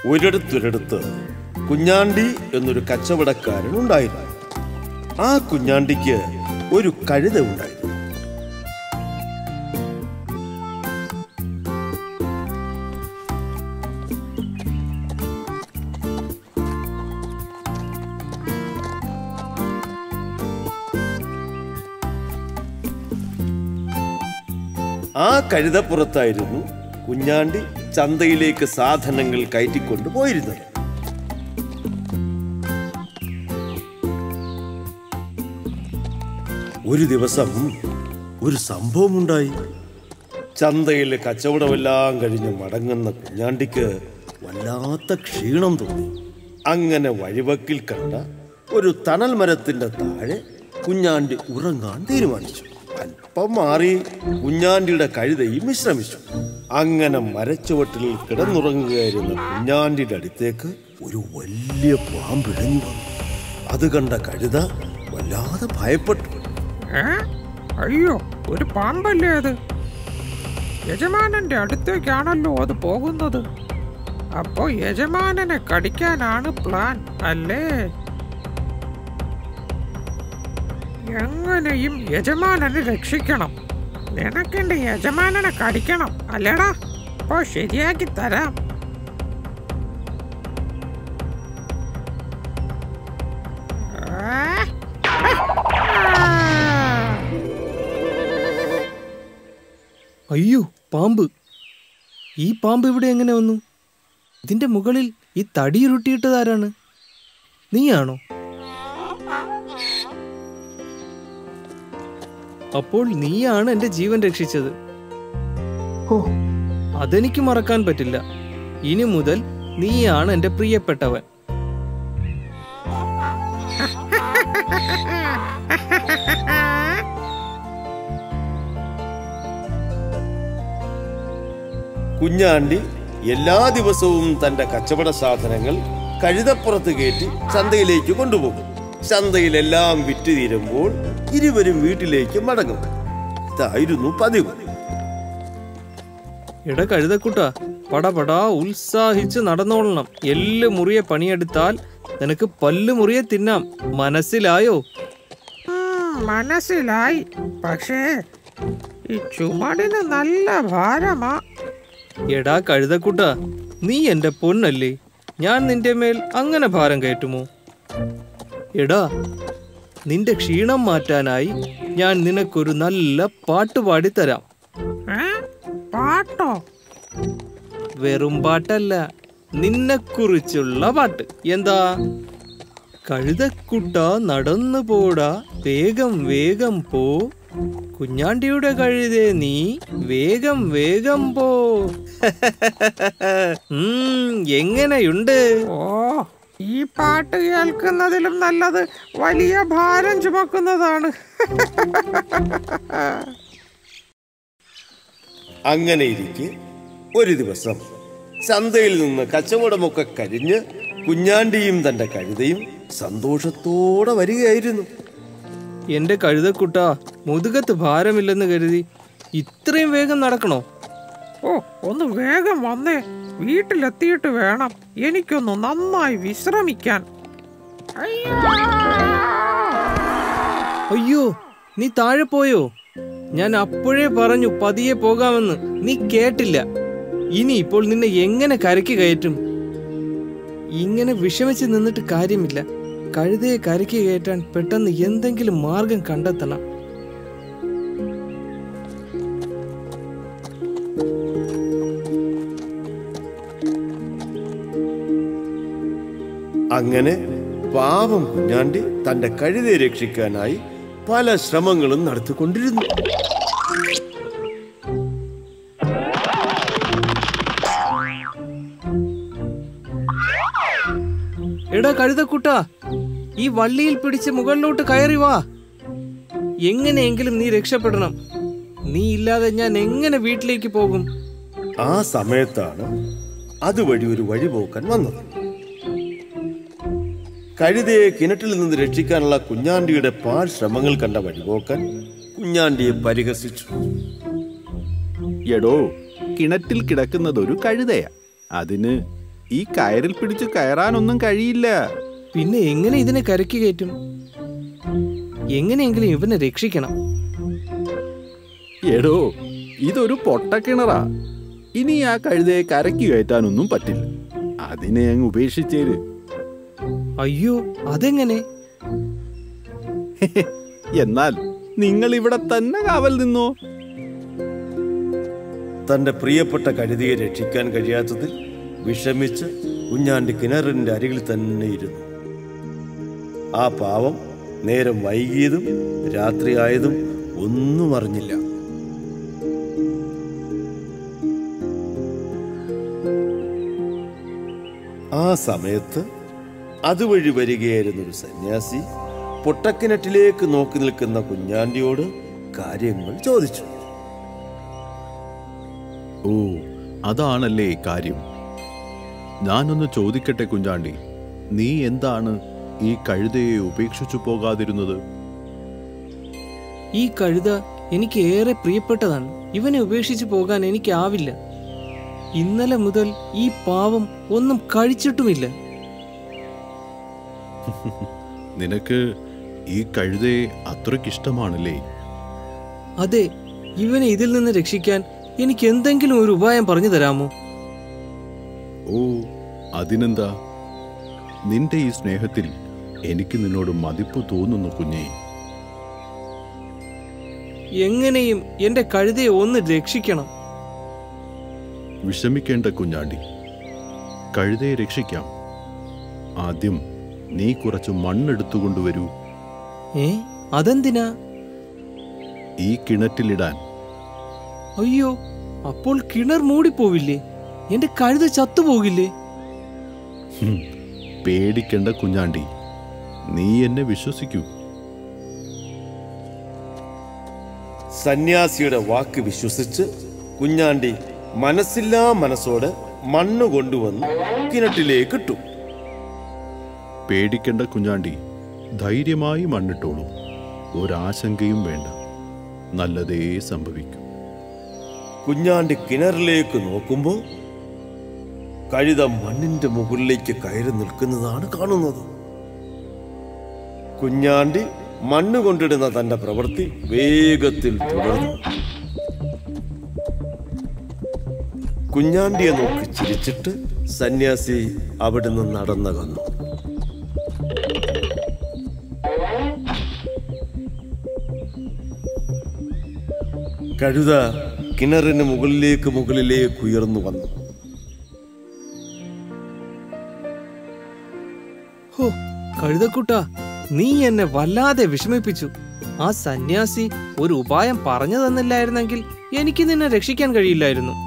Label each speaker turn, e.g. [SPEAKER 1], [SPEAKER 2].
[SPEAKER 1] ഒരിടത്തൊരിടത്ത് കുഞ്ഞാണ്ടി എന്നൊരു കച്ചവടക്കാരൻ ഉണ്ടായിരുന്നു ആ കുഞ്ഞാണ്ടിക്ക് ഒരു കഴുത ഉണ്ടായിരുന്നു ആ കഴുതപ്പുറത്തായിരുന്നു കുഞ്ഞാണ്ടി ചന്തയിലേക്ക് സാധനങ്ങൾ കയറ്റിക്കൊണ്ട് പോയിരുന്നത് ഒരു ദിവസം ഒരു സംഭവമുണ്ടായി ചന്തയിൽ കച്ചവടമെല്ലാം കഴിഞ്ഞ് മടങ്ങുന്ന കുഞ്ഞാണ്ടിക്ക് വല്ലാത്ത ക്ഷീണം തോന്നി അങ്ങനെ വഴിവക്കിൽ കണ്ട ഒരു തണൽ മരത്തിന്റെ താഴെ കുഞ്ഞാണ്ടി ഉറങ്ങാൻ തീരുമാനിച്ചു അല്പം മാറി കുഞ്ഞാണ്ടിയുടെ കഴുതയും വിശ്രമിച്ചു അങ്ങനെ മരച്ചുവട്ടിൽ കിടന്നുറങ്ങുകയായിരുന്ന കുഞ്ഞാണ്ടിയുടെ അടുത്തേക്ക് ഒരു വലിയ പാമ്പിഴഞ്ഞു വന്നു അത് കണ്ട കഴുത വല്ലാതെ ഭയപ്പെട്ടു
[SPEAKER 2] ഏ അയ്യോ ഒരു പാമ്പല്ലേ അത് യജമാനന്റെ അടുത്തേക്കാണല്ലോ അത് പോകുന്നത് അപ്പോ യജമാനനെ കടിക്കാനാണ് പ്ലാൻ അല്ലേ എങ്ങനെയും യജമാനനെ രക്ഷിക്കണം നിനക്കെന്റെ യജമാനനെ കടിക്കണം അല്ലേടാ അപ്പോ ശരിയാക്കി തരാം ആ? ആ!
[SPEAKER 3] അയ്യോ പാമ്പ് ഈ പാമ്പ് ഇവിടെ എങ്ങനെ വന്നു ഇതിന്റെ മുകളിൽ ഈ തടിയുരുട്ടിയിട്ടത് ആരാണ് നീയാണോ അപ്പോൾ നീയാണ് എന്റെ ജീവൻ രക്ഷിച്ചത് ഓ അതെനിക്ക് മറക്കാൻ പറ്റില്ല ഇനി മുതൽ നീയാണ് എന്റെ പ്രിയപ്പെട്ടവൻ
[SPEAKER 1] കുഞ്ഞാണ്ടി എല്ലാ ദിവസവും തന്റെ കച്ചവട സാധനങ്ങൾ കഴുതപ്പുറത്ത് കയറ്റി ചന്തയിലേക്ക് കൊണ്ടുപോകും ചന്തയിലെല്ലാം വിറ്റ് തീരുമ്പോൾ ഇരുവരും വീട്ടിലേക്ക് മടങ്ങും ഇതായിരുന്നു പതിവ്
[SPEAKER 3] എട കഴുതക്കുട്ട പടപടാ ഉത്സാഹിച്ച് നടന്നോളണം എല്ല് മുറിയെ പണിയെടുത്താൽ നിനക്ക് പല്ല് മുറിയെ തിന്നാം മനസ്സിലായോ
[SPEAKER 2] ഉം, മനസ്സിലായി പക്ഷേ ഈ ചുമടിന് നല്ല ഭാരമാ
[SPEAKER 3] എടാ കഴുതക്കുട്ട നീ എന്റെ പൊന്നല്ലേ ഞാൻ നിന്റെ മേൽ അങ്ങനെ ഭാരം കയറ്റുമോ എടാ നിന്റെ ക്ഷീണം മാറ്റാനായി ഞാൻ നിനക്കൊരു നല്ല പാട്ട് പാടിത്തരാം
[SPEAKER 2] ഏ പാട്ടോ
[SPEAKER 3] വെറും പാട്ടല്ല നിന്നെക്കുറിച്ചുള്ള പാട്ട് എന്താ കഴുതക്കുട്ട നടന്നു പോടാ വേഗം വേഗം പോ കുഞ്ഞാണ്ടിയുടെ കഴുതേ നീ വേഗം വേഗം പോ ഉം, എങ്ങനെയുണ്ട്
[SPEAKER 2] ഓ ഈ പാട്ട് കേൾക്കുന്നതിലും നല്ലത് വലിയ ഭാരം ചുമക്കുന്നതാണ്
[SPEAKER 1] അങ്ങനെ ഇരിക്കെ ഒരു ദിവസം ചന്തയിൽ നിന്ന് കച്ചവടമൊക്കെ കഴിഞ്ഞ് കുഞ്ഞാണ്ടിയും തന്റെ കഴുതയും സന്തോഷത്തോടെ വരികയായിരുന്നു
[SPEAKER 3] എന്റെ കഴുതക്കുട്ട മുതുകത്ത് ഭാരമില്ലെന്ന് കരുതി ഇത്രയും വേഗം നടക്കണോ
[SPEAKER 2] ഓ ഒന്ന് വേഗം വന്നേ വീട്ടിലെത്തിയിട്ട് വേണം എനിക്കൊന്ന് നന്നായി വിശ്രമിക്കാൻ അയ്യോ!
[SPEAKER 3] അയ്യോ നീ താഴെ പോയോ ഞാൻ അപ്പോഴേ പറഞ്ഞു പതിയെ പോകാമെന്ന് നീ കേട്ടില്ല ഇനി ഇപ്പോൾ നിന്നെ എങ്ങനെ കരയ്ക്ക് കയറ്റും ഇങ്ങനെ വിഷമിച്ച് നിന്നിട്ട് കാര്യമില്ല കഴുതയെ കരയ്ക്ക് കയറ്റാൻ പെട്ടെന്ന് എന്തെങ്കിലും മാർഗം കണ്ടെത്തണം
[SPEAKER 1] അങ്ങനെ പാവം കുഞ്ഞാണ്ടി തന്റെ കഴുതയെ രക്ഷിക്കാനായി പല ശ്രമങ്ങളും നടത്തിക്കൊണ്ടിരുന്നു
[SPEAKER 3] എടാ കഴുതക്കുട്ട ഈ വള്ളിയിൽ പിടിച്ച് മുകളിലോട്ട് കയറി വാ എങ്ങനെയെങ്കിലും നീ രക്ഷപ്പെടണം നീ ഇല്ലാതെ ഞാൻ എങ്ങനെ വീട്ടിലേക്ക് പോകും
[SPEAKER 1] ആ സമയത്താണ് അതുവഴി ഒരു വഴിപോക്കൻ വന്നത് കഴുതയെ കിണറ്റിൽ നിന്ന് രക്ഷിക്കാനുള്ള കുഞ്ഞാണ്ടിയുടെ പാൽ ശ്രമങ്ങൾ കണ്ട വഴിപോക്കൻ കുഞ്ഞാണ്ടിയെ പരിഹസിച്ചു
[SPEAKER 4] എടോ കിണറ്റിൽ കിടക്കുന്നതൊരു കഴുതയാ അതിന് ഈ കയറിൽ പിടിച്ച് കയറാനൊന്നും കഴിയില്ല
[SPEAKER 3] പിന്നെ എങ്ങനെ ഇതിനെ കരയ്ക്ക് കയറ്റും എങ്ങനെയെങ്കിലും ഇവനെ രക്ഷിക്കണം
[SPEAKER 4] എടോ ഇതൊരു പൊട്ടക്കിണറാ ഇനി ആ കഴുതയെ കരയ്ക്ക് കയറ്റാനൊന്നും പറ്റില്ല അതിനെ അങ്ങ് ഉപേക്ഷിച്ചേര്
[SPEAKER 3] അയ്യോ അതെങ്ങനെ
[SPEAKER 4] എന്നാൽ നിങ്ങൾ ഇവിടെ തന്നെ കാവൽ നിന്നോ
[SPEAKER 1] തന്റെ പ്രിയപ്പെട്ട കഴുതിയെ രക്ഷിക്കാൻ കഴിയാത്തതിൽ വിഷമിച്ച് കുഞ്ഞാണ്ടി കിണറിന്റെ അരികിൽ തന്നെ ഇരുന്നു ആ പാവം നേരം വൈകിയതും രാത്രിയായതും ഒന്നും അറിഞ്ഞില്ല ആ സമയത്ത് അതുവഴി വരികയായിരുന്ന ഒരു സന്യാസി പൊട്ടക്കിണറ്റിലേക്ക് നോക്കി നിൽക്കുന്ന കുഞ്ഞാണ്ടിയോട് കാര്യങ്ങൾ ചോദിച്ചു
[SPEAKER 4] ഓ അതാണല്ലേ കാര്യം ഞാനൊന്ന് ചോദിക്കട്ടെ കുഞ്ചാണ്ടി നീ എന്താണ് ഈ കഴുതയെ ഉപേക്ഷിച്ചു പോകാതിരുന്നത്
[SPEAKER 3] ഈ കഴുത എനിക്ക് ഏറെ പ്രിയപ്പെട്ടതാണ് ഇവനെ ഉപേക്ഷിച്ചു പോകാൻ എനിക്കാവില്ല ഇന്നലെ മുതൽ ഈ പാവം ഒന്നും കഴിച്ചിട്ടുമില്ല
[SPEAKER 4] നിനക്ക് ഈ കഴുതയെ അത്രയ്ക്കിഷ്ടമാണല്ലേ
[SPEAKER 3] അതെ ഇവനെ ഇതിൽ നിന്ന് രക്ഷിക്കാൻ എനിക്ക് എന്തെങ്കിലും ഒരു ഉപായം പറഞ്ഞു തരാമോ
[SPEAKER 4] ഓ അതിനെന്താ നിന്റെ ഈ സ്നേഹത്തിൽ എനിക്ക് നിന്നോട് മതിപ്പ് തോന്നുന്നു കുഞ്ഞേ
[SPEAKER 3] എങ്ങനെയും എന്റെ കഴുതയെ ഒന്ന് രക്ഷിക്കണം
[SPEAKER 4] വിഷമിക്കേണ്ട കുഞ്ഞാണ്ടി കഴുതയെ രക്ഷിക്കാം ആദ്യം നീ കുറച്ച് മണ്ണെടുത്തുകൊണ്ടുവരൂ
[SPEAKER 3] ഏ അതെന്തിനാ
[SPEAKER 4] ഈ കിണറ്റിലിടാൻ
[SPEAKER 3] അയ്യോ അപ്പോൾ കിണർ മൂടിപ്പോവില്ലേ എന്റെ കഴുത ചത്തുപോകില്ലേ
[SPEAKER 4] ഹും, പേടിക്കണ്ട കുഞ്ഞാണ്ടി നീ എന്നെ വിശ്വസിക്കൂ
[SPEAKER 1] സന്യാസിയുടെ വാക്ക് വിശ്വസിച്ച് കുഞ്ഞാണ്ടി മനസ്സില്ലാ മനസ്സോടെ മണ്ണ് കൊണ്ടുവന്ന് കിണറ്റിലേക്ക് ഇട്ടു
[SPEAKER 4] പേടിക്കണ്ട കുഞ്ഞാണ്ടി ധൈര്യമായി മണ്ണിട്ടോളൂ ഒരാശങ്കയും വേണ്ട നല്ലതേ സംഭവിക്കൂ
[SPEAKER 1] കുഞ്ഞാണ്ടി കിണറിലേക്ക് നോക്കുമ്പോൾ കഴുത മണ്ണിന്റെ മുകളിലേക്ക് കയറി നിൽക്കുന്നതാണ് കാണുന്നത് കുഞ്ഞാണ്ടി മണ്ണ് കൊണ്ടിടുന്ന തന്റെ പ്രവൃത്തി വേഗത്തിൽ തുടർന്നു കുഞ്ഞാണ്ടിയെ നോക്കി ചിരിച്ചിട്ട് സന്യാസി അവിടുന്ന് നടന്നകന്നു കഴുത കിണറിന് മുകളിലേക്ക് മുകളിലേക്ക് ഉയർന്നു വന്നു
[SPEAKER 3] ഹോ കഴുതക്കുട്ടാ നീ എന്നെ വല്ലാതെ വിഷമിപ്പിച്ചു ആ സന്യാസി ഒരു ഉപായം പറഞ്ഞു തന്നില്ലായിരുന്നെങ്കിൽ എനിക്ക് നിന്നെ രക്ഷിക്കാൻ കഴിയില്ലായിരുന്നു